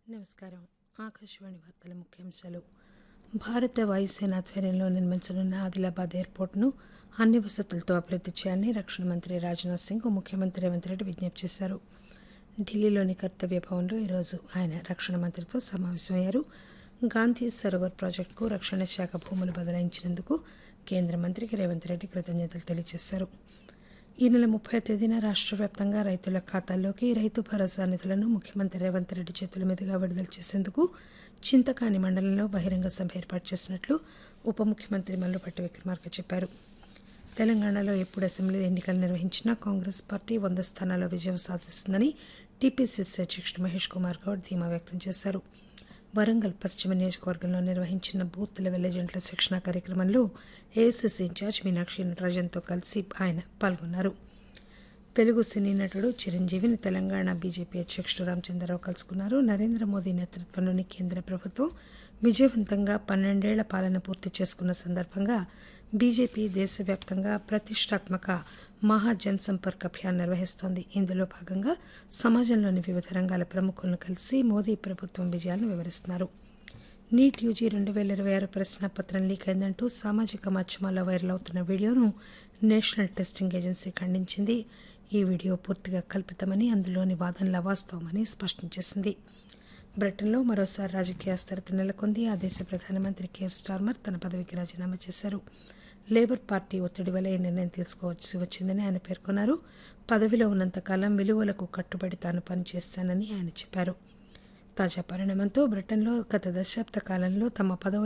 నమస్కారం ఆకాశవాణి వార్తల ముఖ్యాంశాలు భారత వాయుసేన ఆధ్వర్యంలో నిర్మించనున్న ఆదిలాబాద్ ఎయిర్పోర్టును అన్ని వసతులతో అభివృద్ది చేయాలని రక్షణ మంత్రి రాజ్నాథ్ సింగ్ ముఖ్యమంత్రి రేవంత్ రెడ్డి విజ్ఞప్తి చేశారు ఢిల్లీలోని కర్తవ్య భవన్లో ఈరోజు ఆయన రక్షణ మంత్రితో సమావేశమయ్యారు గాంధీ సరోవర్ ప్రాజెక్టుకు రక్షణ శాఖ భూములు బదలాయించినందుకు కేంద్ర మంత్రికి రేవంత్ రెడ్డి కృతజ్ఞతలు తెలియజేశారు ఈ నెల ముప్పై తేదీన రాష్ట్ర వ్యాప్తంగా రైతుల ఖాతాల్లోకి రైతు భరోసా నిధులను ముఖ్యమంత్రి రేవంత్ రెడ్డి చేతుల మీదుగా విడుదల చేసేందుకు చింతకాని మండలంలో బహిరంగ సభ ఏర్పాటు చేసినట్లు ఉప ముఖ్యమంత్రి మల్లుపట్టి విక్రమార్క చెప్పారు తెలంగాణలో ఎప్పుడు అసెంబ్లీ ఎన్నికలు నిర్వహించినా కాంగ్రెస్ పార్టీ వంద స్థానాల్లో విజయం సాధిస్తుందని టీపీసీసీ అధ్యక్షుడు మహేష్ కుమార్ గౌడ్ ధీమా వ్యక్తం చేశారు వరంగల్ పశ్చిమ నియోజకవర్గంలో నిర్వహించిన బూత్ లెవెల్ ఏజెంట్ల శిక్షణ కార్యక్రమంలో ఏఎస్ఎస్ ఇన్ఛార్జ్ మీనాక్షి నటరాజన్తో కలిసి ఆయన పాల్గొన్నారు తెలుగు సినీ నటుడు చిరంజీవిని తెలంగాణ బీజేపీ అధ్యక్షుడు రామచంద్రరావు కలుసుకున్నారు నరేంద్ర మోదీ నేతృత్వంలోని కేంద్ర ప్రభుత్వం విజయవంతంగా పన్నెండేళ్ల పాలన పూర్తి చేసుకున్న సందర్భంగా బీజేపీ దేశవ్యాప్తంగా ప్రతిష్టాత్మక మహాజన్ సంపర్క్ అభియాన్ నిర్వహిస్తోంది ఇందులో భాగంగా సమాజంలోని వివిధ రంగాల ప్రముఖులను కలిసి మోదీ ప్రభుత్వం విజయాలను వివరిస్తున్నారు నీట్ యూజీ రెండు వేల ఇరవై ఆరు ప్రశ్నపత్రం లీక్ అయిందంటూ సామాజిక మాధ్యమాల్లో వైరల్ అవుతున్న వీడియోను నేషనల్ టెస్టింగ్ ఏజెన్సీ ఖండించింది ఈ వీడియో పూర్తిగా కల్పితమని అందులోని వాదనల వాస్తవమని స్పష్టం చేసింది బ్రిటన్లో మరోసారి రాజకీయ అస్థిరత నెలకొంది ఆ దేశ ప్రధానమంత్రి కేర్ స్టార్మర్ తన పదవికి రాజీనామా చేశారు లేబర్ పార్టీ ఒత్తిడి వల్ల ఈ నిర్ణయం తీసుకోవాల్సి వచ్చిందని ఆయన పేర్కొన్నారు పదవిలో ఉన్నంతకాలం విలువలకు కట్టుబడి తాను పనిచేస్తానని ఆయన చెప్పారు తాజా పరిణామంతో బ్రిటన్లో గత దశాబ్ద కాలంలో తమ పదవులు